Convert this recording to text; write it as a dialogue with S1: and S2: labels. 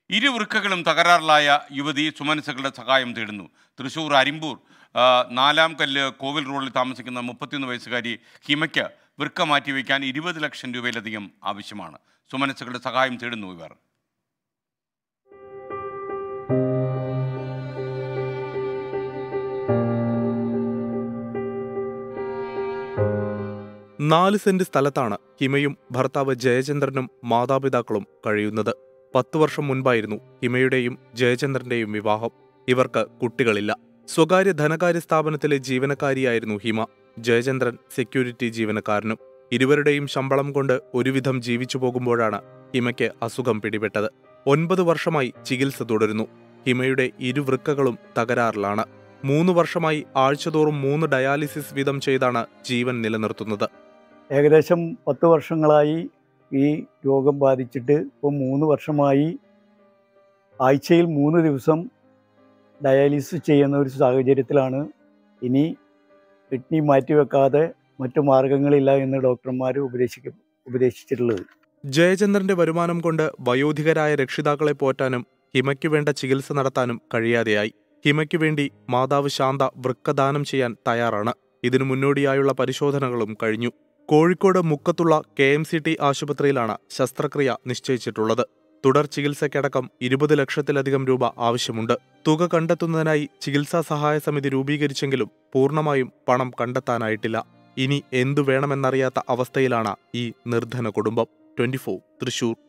S1: ഇരു വൃക്കകളും തകരാറിലായ യുവതി സുമനസുകളുടെ സഹായം തേടുന്നു തൃശൂർ അരിമ്പൂർ ആ, നാലാം കല്ല് കോവിൽ റോഡിൽ താമസിക്കുന്ന മുപ്പത്തിയൊന്ന് വയസ്സുകാരി ഹിമയ്ക്ക് വൃക്ക മാറ്റിവെക്കാൻ ഇരുപത് ലക്ഷം രൂപയിലധികം ആവശ്യമാണ് സുമനസുകളുടെ സഹായം തേടുന്നു ഇവർ
S2: നാല് സെന്റ് സ്ഥലത്താണ് ഹിമയും ഭർത്താവ് ജയചന്ദ്രനും മാതാപിതാക്കളും കഴിയുന്നത് പത്തു വർഷം മുൻപായിരുന്നു ഹിമയുടെയും ജയചന്ദ്രന്റെയും വിവാഹം ഇവർക്ക് കുട്ടികളില്ല സ്വകാര്യ ധനകാര്യ സ്ഥാപനത്തിലെ ജീവനക്കാരിയായിരുന്നു ഹിമ ജയചന്ദ്രൻ സെക്യൂരിറ്റി ജീവനക്കാരനും ഇരുവരുടെയും ശമ്പളം കൊണ്ട് ഒരുവിധം ജീവിച്ചു പോകുമ്പോഴാണ് ഹിമയ്ക്ക് അസുഖം പിടിപെട്ടത് ഒൻപത് വർഷമായി ചികിത്സ തുടരുന്നു ഹിമയുടെ ഇരുവൃക്കകളും തകരാറിലാണ് മൂന്ന് വർഷമായി ആഴ്ചതോറും മൂന്ന് ഡയാലിസിസ് വീതം ചെയ്താണ് ജീവൻ നിലനിർത്തുന്നത്
S3: ഏകദേശം പത്ത് വർഷങ്ങളായി ഈ രോഗം ബാധിച്ചിട്ട് ഇപ്പോൾ മൂന്ന് വർഷമായി ആഴ്ചയിൽ മൂന്ന് ദിവസം ഡയാലിസിസ് ചെയ്യുന്ന ഒരു സാഹചര്യത്തിലാണ് ഇനി കിഡ്നി മാറ്റിവെക്കാതെ മറ്റു മാർഗങ്ങളില്ല എന്ന് ഡോക്ടർമാർ ഉപദേശിക്ക ഉപദേശിച്ചിട്ടുള്ളത്
S2: ജയചന്ദ്രന്റെ വരുമാനം കൊണ്ട് വയോധികരായ രക്ഷിതാക്കളെ പോറ്റാനും ഹിമയ്ക്കു വേണ്ട ചികിത്സ നടത്താനും കഴിയാതെയായി ഹിമയ്ക്കു വേണ്ടി മാതാവ് ശാന്ത വൃക്കദാനം ചെയ്യാൻ തയ്യാറാണ് ഇതിനു മുന്നോടിയായുള്ള പരിശോധനകളും കഴിഞ്ഞു കോഴിക്കോട് മുക്കത്തുള്ള കെ എം സി ടി ആശുപത്രിയിലാണ് ശസ്ത്രക്രിയ നിശ്ചയിച്ചിട്ടുള്ളത് തുടർ ചികിത്സയ്ക്കടക്കം ഇരുപത് ലക്ഷത്തിലധികം രൂപ ആവശ്യമുണ്ട് തുക കണ്ടെത്തുന്നതിനായി ചികിത്സാ സഹായ സമിതി രൂപീകരിച്ചെങ്കിലും പൂർണ്ണമായും പണം കണ്ടെത്താനായിട്ടില്ല ഇനി എന്തു വേണമെന്നറിയാത്ത അവസ്ഥയിലാണ് ഈ നിർധന കുടുംബം ട്വന്റി തൃശൂർ